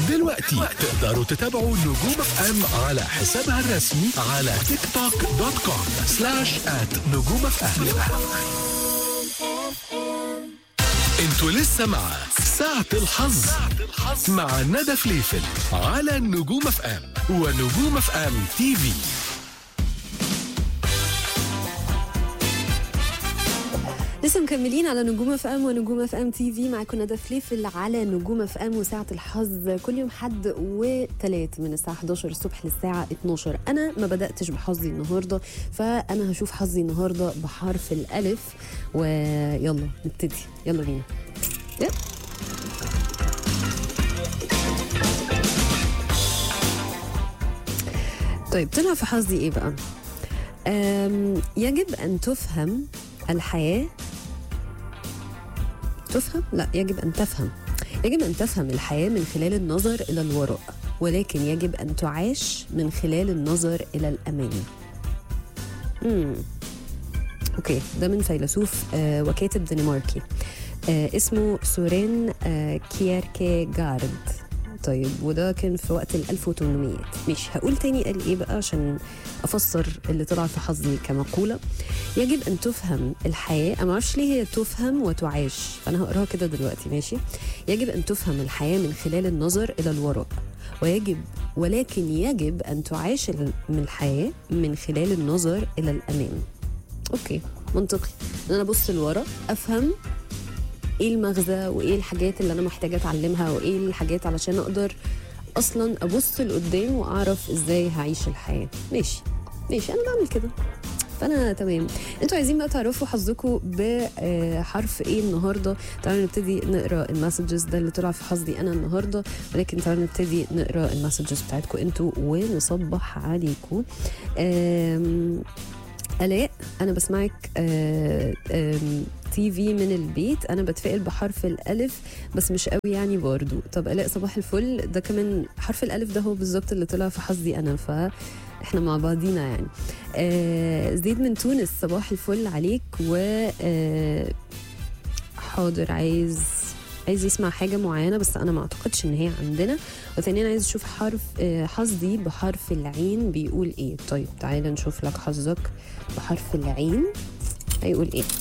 دلوقتي تقدروا تتابعوا نجوم اف ام على حسابها الرسمي على تيك توك دوت كوم سلاش ات نجوم اف ام انتوا لسه مع ساعة الحظ مع ندى فليفل على نجوم اف ام ونجوم اف ام تي في لسه مكملين على نجوم اف ام ونجوم اف ام تي في معاكم ندى فليفل على نجوم اف ام وساعه الحظ كل يوم حد وثلاث من الساعه 11 الصبح للساعه 12 انا ما بداتش بحظي النهارده فانا هشوف حظي النهارده بحرف الالف ويلا نبتدي يلا بينا يلا. طيب طلع في حظي ايه بقى أم، يجب ان تفهم الحياه تفهم؟ لا يجب أن تفهم يجب أن تفهم الحياة من خلال النظر إلى الوراء ولكن يجب أن تعاش من خلال النظر إلى الأمام مم. أوكي ده من فيلسوف آه وكاتب دنماركي آه اسمه سورين آه كيركيغارد طيب وده كان في وقت ال 1800 مش هقول تاني قال ايه بقى عشان افسر اللي طلع في حظي كمقوله يجب ان تفهم الحياه انا ما اعرفش ليه هي تفهم وتعاش فانا هقراها كده دلوقتي ماشي يجب ان تفهم الحياه من خلال النظر الى الوراء ويجب ولكن يجب ان تعاش ال- من الحياه من خلال النظر الى الامام اوكي منطقي ان انا ابص لورا افهم ايه المغزى وايه الحاجات اللي انا محتاجه اتعلمها وايه الحاجات علشان اقدر اصلا ابص لقدام واعرف ازاي هعيش الحياه ماشي ماشي انا بعمل كده فانا تمام انتوا عايزين بقى تعرفوا حظكم بحرف ايه النهارده تعالوا نبتدي نقرا المسجز ده اللي طلع في حظي انا النهارده ولكن تعالوا نبتدي نقرا المسجز بتاعتكم انتوا ونصبح عليكم آم، الاء انا بسمعك آه، آم، تي في من البيت انا بتفائل بحرف الالف بس مش قوي يعني برضو طب الاء صباح الفل ده كمان حرف الالف ده هو بالظبط اللي طلع في حظي انا ف احنا مع بعضينا يعني آه زيد من تونس صباح الفل عليك و آه حاضر عايز عايز يسمع حاجة معينة بس أنا ما أعتقدش إن هي عندنا وثانيا عايز أشوف حرف آه، حظي بحرف العين بيقول إيه طيب تعالى نشوف لك حظك بحرف العين هيقول إيه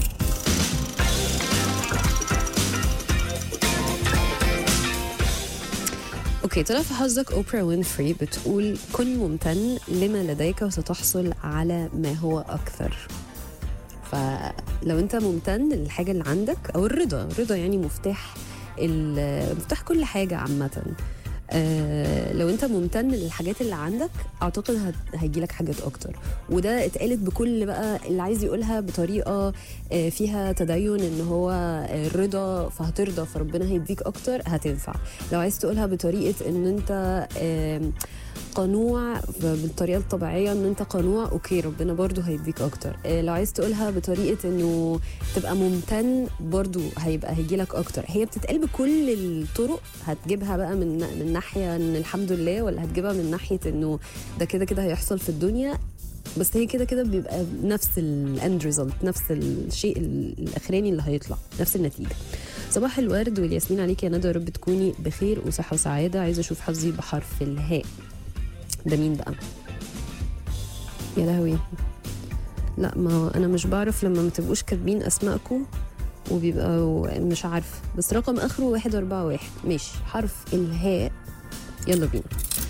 اوكي طلع في حظك اوبرا وينفري بتقول كن ممتن لما لديك وستحصل على ما هو اكثر فلو انت ممتن للحاجه اللي عندك او الرضا الرضا يعني مفتاح ال- مفتاح كل حاجه عامه آه لو انت ممتن للحاجات اللي عندك اعتقد هت- هيجيلك حاجات اكتر وده اتقالت بكل بقى اللي عايز يقولها بطريقه آه فيها تدين ان هو الرضا فهترضى فربنا هيديك اكتر هتنفع لو عايز تقولها بطريقه ان انت آم، قنوع بالطريقه الطبيعيه ان انت قنوع اوكي ربنا برضو هيديك اكتر آه، لو عايز تقولها بطريقه انه تبقى ممتن برضو هيبقى هيجيلك اكتر هي بتتقال بكل الطرق هتجيبها بقى من من ناحيه ان الحمد لله ولا هتجيبها من ناحيه انه ده كده كده هيحصل في الدنيا بس هي كده كده بيبقى نفس الاند ريزلت نفس الشيء الاخراني اللي هيطلع نفس النتيجه صباح الورد والياسمين عليك يا ندى يا رب تكوني بخير وصحه وسعاده عايزه اشوف حظي بحرف الهاء ده مين بقى يا لهوي لا ما هو انا مش بعرف لما ما تبقوش كاتبين اسمائكم وبيبقى مش عارفه بس رقم اخره واحد أربعة واحد ماشي حرف الهاء يلا بينا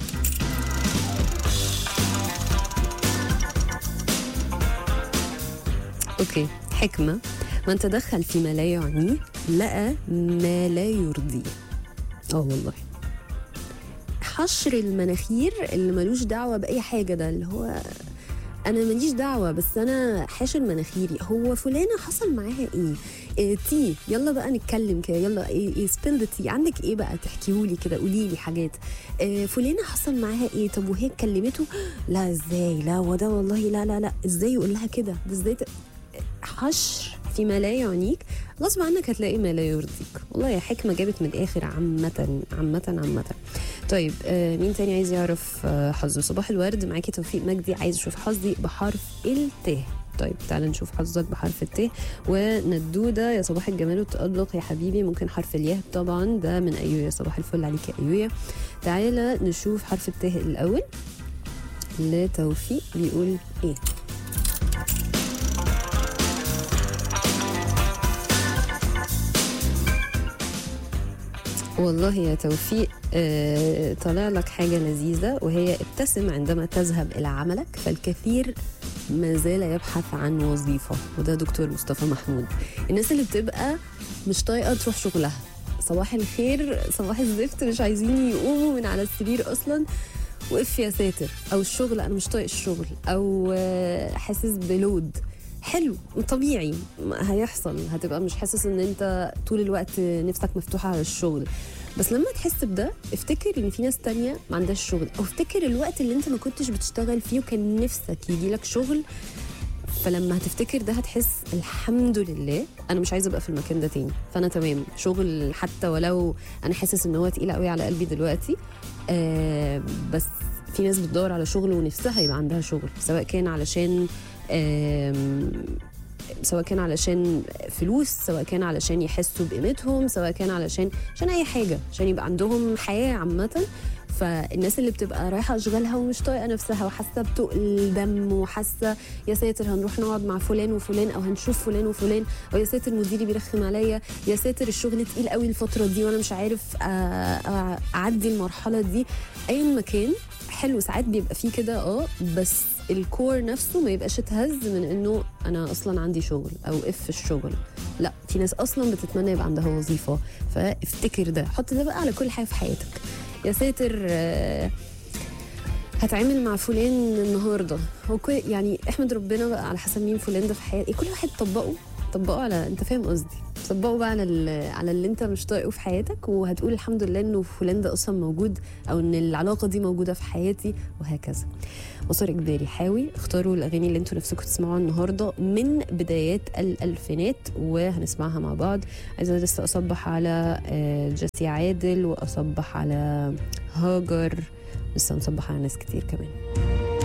اوكي حكمة من تدخل فيما لا يعنيه لقى ما لا يرضيه اه والله حشر المناخير اللي ملوش دعوه باي حاجه ده اللي هو انا ماليش دعوه بس انا حاشر مناخيري هو فلانه حصل معاها ايه, إيه تي يلا بقى نتكلم كده يلا ايه, إيه سبيل ذا تي عندك ايه بقى تحكيهولي كده قولي لي حاجات إيه فلانه حصل معاها ايه طب وهي كلمته لا ازاي لا وده والله لا لا لا ازاي يقول لها كده ده ازاي ت... حشر فيما لا يعنيك غصب عنك هتلاقي ما لا يرضيك والله يا حكمة جابت من الآخر عامة عامة عامة طيب آه مين تاني عايز يعرف آه حظه صباح الورد معاكي توفيق مجدي عايز اشوف حظي بحرف الت طيب تعالى نشوف حظك بحرف الت وندودة يا صباح الجمال والتألق يا حبيبي ممكن حرف الياء طبعا ده من أيويا صباح الفل عليك يا أيويا تعالى نشوف حرف الت الأول لتوفيق بيقول ايه والله يا توفيق آه، طالع لك حاجة لذيذة وهي ابتسم عندما تذهب إلى عملك فالكثير ما زال يبحث عن وظيفة وده دكتور مصطفى محمود الناس اللي بتبقى مش طايقة تروح شغلها صباح الخير صباح الزفت مش عايزين يقوموا من على السرير أصلا وقف يا ساتر أو الشغل أنا مش طايق الشغل أو آه، حاسس بلود حلو طبيعي ما هيحصل هتبقى مش حاسس ان انت طول الوقت نفسك مفتوحه على الشغل بس لما تحس بده افتكر ان في ناس تانية ما عندهاش شغل او افتكر الوقت اللي انت ما كنتش بتشتغل فيه وكان نفسك يجي لك شغل فلما هتفتكر ده هتحس الحمد لله انا مش عايزه ابقى في المكان ده تاني فانا تمام شغل حتى ولو انا حاسس ان هو تقيل قوي على قلبي دلوقتي آه بس في ناس بتدور على شغل ونفسها يبقى عندها شغل سواء كان علشان آم، سواء كان علشان فلوس سواء كان علشان يحسوا بقيمتهم سواء كان علشان عشان اي حاجه عشان يبقى عندهم حياه عامه فالناس اللي بتبقى رايحه اشغالها ومش طايقه نفسها وحاسه بتقل دم وحاسه يا ساتر هنروح نقعد مع فلان وفلان او هنشوف فلان وفلان او يا ساتر مديري بيرخم عليا يا ساتر الشغل تقيل قوي الفتره دي وانا مش عارف آه، آه، اعدي المرحله دي ايا ما كان حلو ساعات بيبقى فيه كده اه بس الكور نفسه ما يبقاش اتهز من انه انا اصلا عندي شغل او اف الشغل لا في ناس اصلا بتتمنى يبقى عندها وظيفه فافتكر ده حط ده بقى على كل حاجه في حياتك يا ساتر آه، هتعامل مع فلان النهارده هو كل يعني احمد ربنا بقى على حسب مين فلان ده في حياتك كل واحد طبقه طبقه على انت فاهم قصدي طبقه بقى على ال- على اللي انت مش طايقه في حياتك وهتقول الحمد لله انه فلان ده اصلا موجود او ان العلاقه دي موجوده في حياتي وهكذا مسار اجباري حاوي اختاروا الاغاني اللي انتوا نفسكم تسمعوها النهارده من بدايات الالفينات وهنسمعها مع بعض عايزه لسه اصبح على آه، جيسي عادل واصبح على هاجر لسه نصبح على ناس كتير كمان